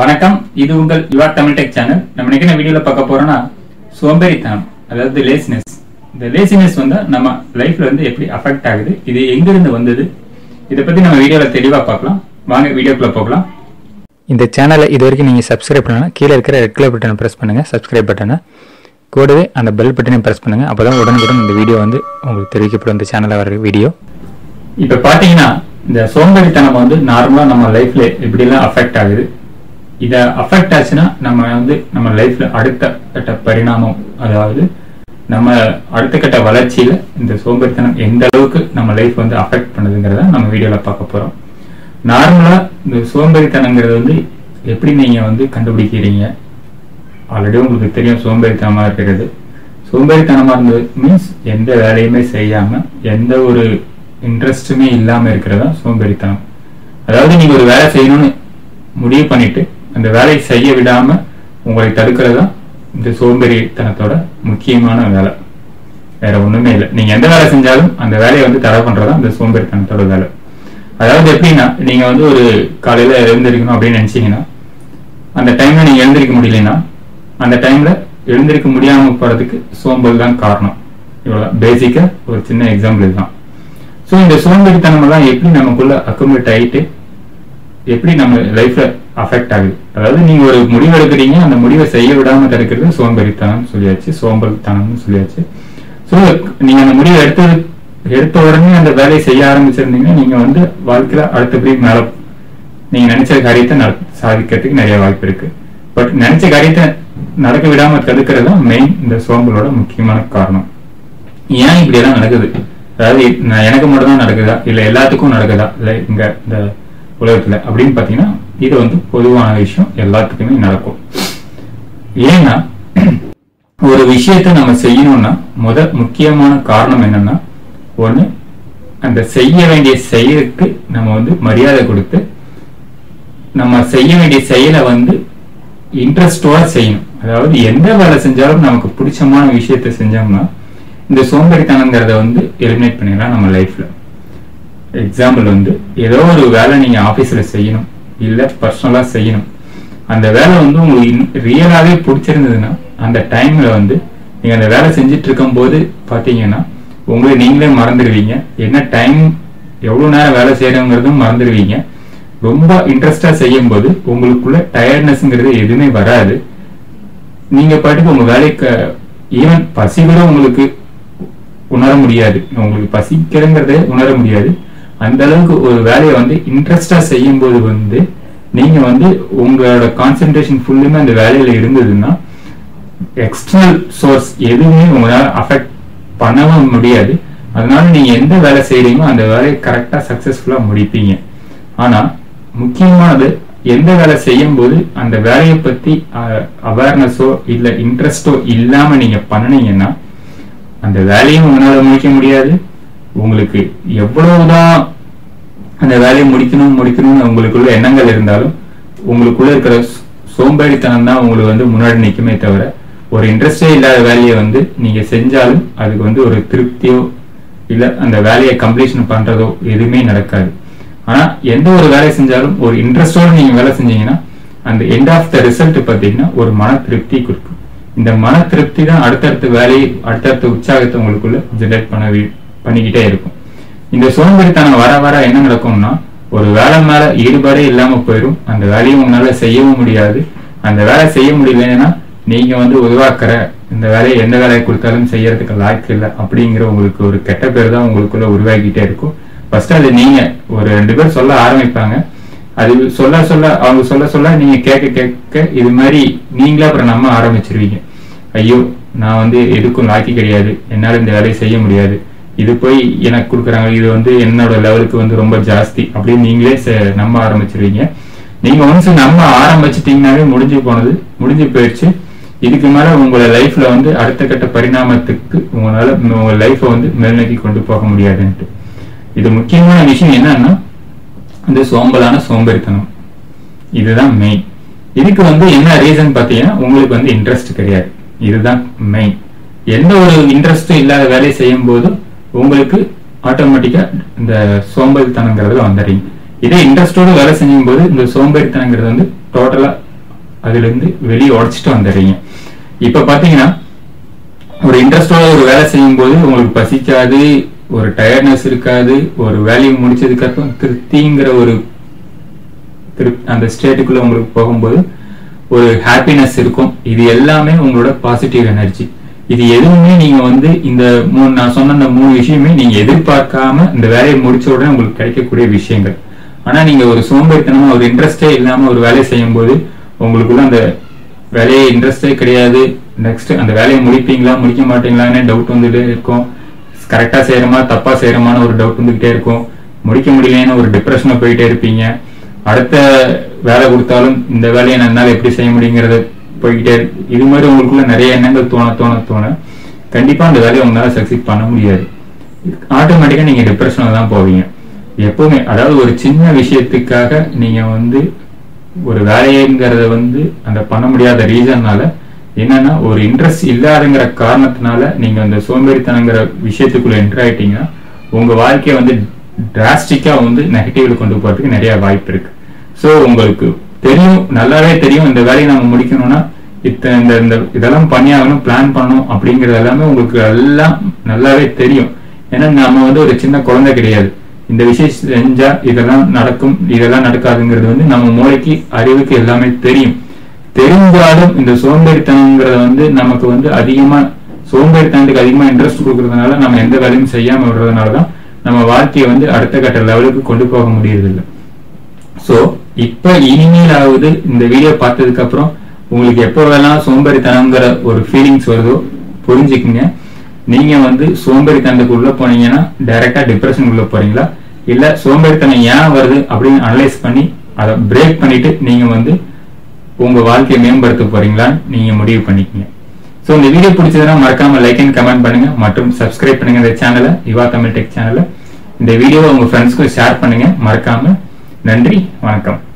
வணக்கம் இது உங்கள் யுவா தமிழ் டெக் சேனல் நம்ம இன்னைக்கு என்ன வீடியோல பார்க்க போறோம்னா சோம்பேறித்தனம் அதாவது லேசினஸ் இந்த லேசினஸ் வந்து நம்ம லைஃப்ல வந்து எப்படி அஃபெக்ட் ஆகுது இது எங்கிருந்து வந்தது இதை பத்தி நம்ம வீடியோல தெளிவா பார்க்கலாம் வாங்க வீடியோக்குள்ள போகலாம் இந்த சேனலை இது வரைக்கும் நீங்கள் சப்ஸ்கிரைப் பண்ணலாம் கீழே இருக்கிற ரெட் கலர் பட்டனை ப்ரெஸ் பண்ணுங்கள் சப்ஸ்கிரைப் பட்டனை கூடவே அந்த பெல் பட்டனையும் ப்ரெஸ் பண்ணுங்கள் அப்போ தான் உடனுக்குடன் இந்த வீடியோ வந்து உங்களுக்கு தெரிவிக்கப்படும் இந்த சேனலில் வர வீடியோ இப்ப பாத்தீங்கன்னா இந்த சோம்பேறித்தனம் வந்து நார்மலா நம்ம லைஃப்ல எப்படிலாம் அஃபெக்ட் ஆகுது இத அஃபெக்ட் ஆச்சுன்னா நம்ம வந்து நம்ம லைஃப்ல அடுத்த கட்ட பரிணாமம் அதாவது நம்ம அடுத்த கட்ட வளர்ச்சியில இந்த சோம்பேறித்தனம் எந்த அளவுக்கு நம்ம லைஃப் வந்து அஃபெக்ட் பண்ணுதுங்கிறத நம்ம வீடியோல பார்க்க போறோம் நார்மலா இந்த சோம்பேறித்தனங்கிறது வந்து எப்படி நீங்க வந்து கண்டுபிடிக்கிறீங்க ஆல்ரெடி உங்களுக்கு தெரியும் சோம்பேறித்தனமா இருக்கிறது சோம்பேறித்தனமா இருந்தது மீன்ஸ் எந்த வேலையுமே செய்யாம எந்த ஒரு இன்ட்ரெஸ்ட்டுமே இல்லாம இருக்கிறதா சோம்பேறித்தனம் அதாவது நீங்க ஒரு வேலை செய்யணும்னு முடிவு பண்ணிட்டு அந்த வேலையை செய்ய விடாம உங்களை தடுக்கிறதா இந்த சோம்பேறித்தனத்தோட முக்கியமான வேலை வேற ஒண்ணுமே இல்லை நீங்க எந்த வேலை செஞ்சாலும் அந்த வேலையை வந்து தடை பண்றதா இந்த சோம்பேறித்தனத்தோட வேலை அதாவது எப்படின்னா நீங்க வந்து ஒரு காலையில எழுந்திருக்கணும் அப்படின்னு நினைச்சீங்கன்னா அந்த டைம்ல நீங்க எழுந்திருக்க முடியலன்னா அந்த டைம்ல எழுந்திருக்க முடியாம போறதுக்கு சோம்பல் தான் காரணம் இவ்வளவு பேசிக்கா ஒரு சின்ன எக்ஸாம்பிள் இதுதான் ஸோ இந்த சோம்பேறித்தனம் எல்லாம் எப்படி நமக்குள்ள அக்குமுலேட் ஆயிட்டு எப்படி நம்ம லைஃப்ல அஃபெக்ட் ஆகுது அதாவது நீங்க ஒரு முடிவு எடுக்கிறீங்க அந்த முடிவை செய்ய விடாம தடுக்கிறது சோம்பேறித்தனம் சொல்லியாச்சு சோம்பல்தனம்னு சொல்லியாச்சு ஸோ நீங்க அந்த முடிவை எடுத்தது எடுத்த உடனே அந்த வேலையை செய்ய ஆரம்பிச்சிருந்தீங்கன்னா நீங்க வந்து வாழ்க்கையில அடுத்தபடி மேல நீங்க நினைச்ச காரியத்தை நட- சாதிக்கிறதுக்கு நிறைய வாய்ப்பு இருக்கு பட் நினைச்ச காரியத்தை நடக்க விடாம தடுக்கிறது தான் மெயின் இந்த சோம்பலோட முக்கியமான காரணம் ஏன் இப்படி எல்லாம் நடக்குது அதாவது நான் எனக்கு மட்டும் தான் நடக்குதா இல்ல எல்லாத்துக்கும் நடக்குதா இல்ல இங்க இந்த உலகத்துல அப்படின்னு பாத்தீங்கன்னா இது வந்து பொதுவான விஷயம் எல்லாத்துக்குமே நடக்கும் ஏன்னா ஒரு விஷயத்தை நம்ம செய்யணும்னா முத முக்கியமான காரணம் என்னன்னா ஒண்ணு அந்த செய்ய வேண்டிய செயலுக்கு நம்ம வந்து மரியாதை கொடுத்து நம்ம செய்ய வேண்டிய செயலை வந்து இன்ட்ரெஸ்டோட செய்யணும் அதாவது எந்த வேலை செஞ்சாலும் நமக்கு பிடிச்சமான விஷயத்தை செஞ்சோம்னா இந்த சோம்பேறித்தனங்கிறத வந்து எலிமினேட் பண்ணிடலாம் நம்ம லைஃப்ல எக்ஸாம்பிள் வந்து ஏதோ ஒரு வேலை நீங்க ஆபீஸ்ல செய்யணும் இல்ல பர்சனலா செய்யணும் அந்த வேலை வந்து உங்களுக்கு ரியலாவே பிடிச்சிருந்ததுன்னா அந்த டைம்ல வந்து நீங்க அந்த வேலை செஞ்சுட்டு இருக்கும் போது பாத்தீங்கன்னா உங்களை நீங்களே மறந்துடுவீங்க என்ன டைம் எவ்வளவு நேரம் வேலை செய்யறோங்கிறதும் மறந்துடுவீங்க ரொம்ப இன்ட்ரெஸ்டா செய்யும் போது உங்களுக்குள்ள டயர்ட்னஸ்ங்கிறது எதுவுமே வராது நீங்க பாட்டுக்கு உங்க வேலைக்கு ஈவன் பசி கூட உங்களுக்கு உணர முடியாது உங்களுக்கு பசிக்கிறங்கிறதே உணர முடியாது அந்த அளவுக்கு ஒரு வேலையை வந்து இன்ட்ரெஸ்டா செய்யும் போது வந்து நீங்க வந்து உங்களோட கான்சென்ட்ரேஷன் ஃபுல்லுமே அந்த வேலையில இருந்ததுன்னா எக்ஸ்டர்னல் சோர்ஸ் எதுவுமே உங்களால அஃபெக்ட் பண்ணவும் முடியாது அதனால நீங்க எந்த வேலை செய்றீங்களோ அந்த வேலையை கரெக்டா சக்சஸ்ஃபுல்லா முடிப்பீங்க ஆனா முக்கியமானது எந்த வேலை செய்யும் போது அந்த வேலையை பத்தி அவேர்னஸோ இல்ல இன்ட்ரெஸ்டோ இல்லாம நீங்க பண்ணுனீங்கன்னா அந்த வேலையும் உங்களால முடிக்க முடியாது உங்களுக்கு எவ்வளவுதான் அந்த வேலையை முடிக்கணும் முடிக்கணும்னு உங்களுக்குள்ள எண்ணங்கள் இருந்தாலும் உங்களுக்குள்ள இருக்கிற சோ- சோம்பேறித்தனம் தான் உங்களுக்கு வந்து முன்னாடி நிக்குமே தவிர ஒரு இன்ட்ரெஸ்டே இல்லாத வேலையை வந்து நீங்க செஞ்சாலும் அதுக்கு வந்து ஒரு திருப்தியோ இல்ல அந்த வேலையை கம்ப்ளீஷன் பண்றதோ எதுவுமே நடக்காது ஆனா எந்த ஒரு வேலையை செஞ்சாலும் ஒரு இன்ட்ரெஸ்டோட நீங்க வேலை செஞ்சீங்கன்னா அந்த எண்ட் ஆஃப் த ரிசல்ட் பாத்தீங்கன்னா ஒரு மன திருப்தி கொடுக்கும் இந்த மன திருப்தி தான் அடுத்தடுத்த வேலையை அடுத்தடுத்த உற்சாகத்தை உங்களுக்குள்ள ஜெனரேட் பண்ண வி- பண்ணிக்கிட்டே இருக்கும் இந்த சோம்பேறித்தனம் வர வர என்ன நடக்கும்னா ஒரு வேலை மேல ஈடுபாடே இல்லாம போயிடும் அந்த வேலையை உங்களால செய்யவும் முடியாது அந்த வேலை செய்ய முடியலன்னா நீங்க வந்து உருவாக்குற இந்த வேலையை எந்த வேலையை கொடுத்தாலும் செய்யறதுக்கு லாய்க்கு இல்லை அப்படிங்கிற உங்களுக்கு ஒரு கெட்ட பேர் தான் உங்களுக்குள்ள உருவாக்கிட்டே இருக்கும் ஃபர்ஸ்ட் அது நீங்க ஒரு ரெண்டு பேர் சொல்ல ஆரம்பிப்பாங்க அது சொல்ல சொல்ல அவங்க சொல்ல சொல்ல நீங்க கேட்க கேட்க இது மாதிரி நீங்களே அப்புறம் நம்ப ஆரம்பிச்சிருவீங்க ஐயோ நான் வந்து எதுக்கும் லாக்கி கிடையாது என்னால இந்த வேலையை செய்ய முடியாது இது போய் எனக்கு கொடுக்குறாங்க இது வந்து என்னோட லெவலுக்கு வந்து ரொம்ப ஜாஸ்தி அப்படின்னு நீங்களே செ- நம்ப ஆரம்பிச்சிருவீங்க நீங்க ஒன்ஸ் நம்ப ஆரம்பிச்சிட்டீங்கன்னாவே முடிஞ்சு போனது முடிஞ்சு போயிடுச்சு இதுக்கு மேல உங்களோட லைஃப்ல வந்து அடுத்த கட்ட பரிணாமத்துக்கு உங்களால உங்க லைஃபை வந்து மேல்நோக்கி கொண்டு போக முடியாதுன்ட்டு இது முக்கியமான விஷயம் என்னன்னா இந்த சோம்பலான சோம்பேறித்தனம் இதுதான் மெயின் இதுக்கு வந்து என்ன ரீசன் பாத்தீங்கன்னா உங்களுக்கு வந்து இன்ட்ரெஸ்ட் கிடையாது இதுதான் மெயின் எந்த ஒரு இன்ட்ரெஸ்டும் இல்லாத வேலையை செய்யும் போது உங்களுக்கு ஆட்டோமேட்டிக்கா இந்த சோம்பேறித்தனங்கிறதுல வந்துடுறீங்க இதே இன்ட்ரெஸ்டோட வேலை செய்யும் போது இந்த சோம்பேறித்தனங்கிறது வந்து டோட்டலா அதுல இருந்து வெளியே உடைச்சிட்டு வந்துடுறீங்க இப்ப பாத்தீங்கன்னா ஒரு இன்ட்ரெஸ்டோட ஒரு வேலை செய்யும் போது உங்களுக்கு பசிக்காது ஒரு டயர்ட்னஸ் இருக்காது ஒரு வேலையை முடிச்சதுக்கு அப்புறம் திருப்திங்கிற ஒரு திருப் அந்த ஸ்டேட்டுக்குள்ள உங்களுக்கு போகும்போது ஒரு ஹாப்பினஸ் இருக்கும் இது எல்லாமே உங்களோட பாசிட்டிவ் எனர்ஜி இது எதுவுமே நீங்க வந்து இந்த மூணு நான் சொன்ன இந்த மூணு விஷயமே நீங்க எதிர்பார்க்காம இந்த வேலையை முடிச்ச உடனே உங்களுக்கு கிடைக்கக்கூடிய விஷயங்கள் ஆனா நீங்க ஒரு சோம்பேறித்தனமா ஒரு இன்ட்ரெஸ்டே இல்லாம ஒரு வேலையை செய்யும் போது உங்களுக்குள்ள அந்த வேலையை இன்ட்ரெஸ்டே கிடையாது நெக்ஸ்ட் அந்த வேலையை முடிப்பீங்களா முடிக்க மாட்டீங்களான்னு டவுட் வந்துட்டே இருக்கும் கரெக்டா செய்யறோமா தப்பா செய்யறோமான்னு ஒரு டவுட் வந்துகிட்டே இருக்கும் முடிக்க முடியலன்னு ஒரு டிப்ரெஷன்ல போயிட்டே இருப்பீங்க அடுத்த வேலை கொடுத்தாலும் இந்த வேலையை என்னால எப்படி செய்ய முடியுங்கிறத போய்கிட்டே இருக்கு இது மாதிரி உங்களுக்குள்ள நிறைய எண்ணங்கள் தோண தோண தோண கண்டிப்பா அந்த வேலையை உங்களால சக்சீட் பண்ண முடியாது ஆட்டோமேட்டிக்கா நீங்க டிப்ரெஷன்ல தான் போவீங்க எப்பவுமே அதாவது ஒரு சின்ன விஷயத்துக்காக நீங்க வந்து ஒரு வேலைங்கிறத வந்து அந்த பண்ண முடியாத ரீசன்னால என்னன்னா ஒரு இன்ட்ரெஸ்ட் இல்லாதங்கிற காரணத்தினால நீங்க அந்த சோம்பேறித்தனங்கிற விஷயத்துக்குள்ள என்டர் ஆயிட்டீங்கன்னா உங்க வாழ்க்கையை வந்து டிராஸ்டிக்கா வந்து நெகட்டிவ்ல கொண்டு போறதுக்கு நிறைய வாய்ப்பு இருக்கு ஸோ உங்களுக்கு தெரியும் நல்லாவே தெரியும் இந்த வேலையை நம்ம முடிக்கணும்னா இத்தனை இந்த இந்த இதெல்லாம் பண்ணி ஆகணும் பிளான் பண்ணணும் அப்படிங்கிறது எல்லாமே உங்களுக்கு எல்லாம் நல்லாவே தெரியும் ஏன்னா நம்ம வந்து ஒரு சின்ன குழந்தை கிடையாது இந்த விஷயம் செஞ்சா இதெல்லாம் நடக்கும் இதெல்லாம் நடக்காதுங்கிறது வந்து நம்ம மூளைக்கு அறிவுக்கு எல்லாமே தெரியும் தெரிஞ்சாலும் இந்த சோம்பேறித்தனங்கிறத வந்து நமக்கு வந்து அதிகமா சோம்பேறித்தனத்துக்கு அதிகமா இன்ட்ரெஸ்ட் கொடுக்கறதுனால நம்ம எந்த வேலையும் செய்யாம விடுறதுனால தான் நம்ம வாழ்க்கையை வந்து அடுத்த கட்ட லெவலுக்கு கொண்டு போக முடியறதில்லை சோ இப்ப இனிமேலாவது இந்த வீடியோ பார்த்ததுக்கு அப்புறம் உங்களுக்கு எப்போ வேணா சோம்பேறித்தனங்கிற ஒரு ஃபீலிங்ஸ் வருதோ புரிஞ்சுக்குங்க நீங்க வந்து சோம்பேறித்தனத்துக்கு உள்ள போனீங்கன்னா டைரக்டா டிப்ரெஷன் உள்ள போறீங்களா இல்ல சோம்பேறித்தனம் ஏன் வருது அப்படின்னு அனலைஸ் பண்ணி அதை பிரேக் பண்ணிட்டு நீங்க வந்து உங்க வாழ்க்கையை மேம்படுத்த போறீங்களான்னு நீங்க முடிவு பண்ணிக்கங்க சோ இந்த வீடியோ பிடிச்சதுன்னா மறக்காம லைக் அண்ட் கமெண்ட் பண்ணுங்க மற்றும் சப்ஸ்கிரைப் பண்ணுங்க இந்த சேனலை யுவா தமிழ் டெக் சேனலை இந்த வீடியோவை உங்க ஃப்ரெண்ட்ஸ்க்கு ஷேர் பண்ணுங்க மறக்காம நன்றி வணக்கம்